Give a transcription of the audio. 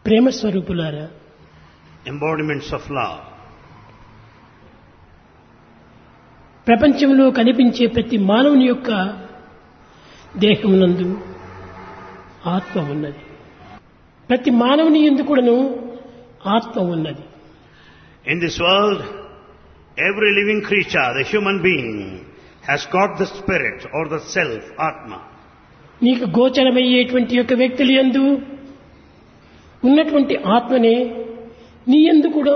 ప్రేమ స్వరూపులారా embodiments of love. ప్రపంచంలో కనిపించే ప్రతి మానవుని యొక్క దేహమునందు ఆత్మ ఉన్నది ప్రతి మానవుని ఎందు కూడాను ఆత్మ ఉన్నది In this world, every living creature, the human being, has got the spirit or the self, Atma. నీకు గోచరమయ్యేటువంటి యొక్క వ్యక్తులు ఎందు ఉన్నటువంటి ఆత్మనే నీ ఎందు కూడా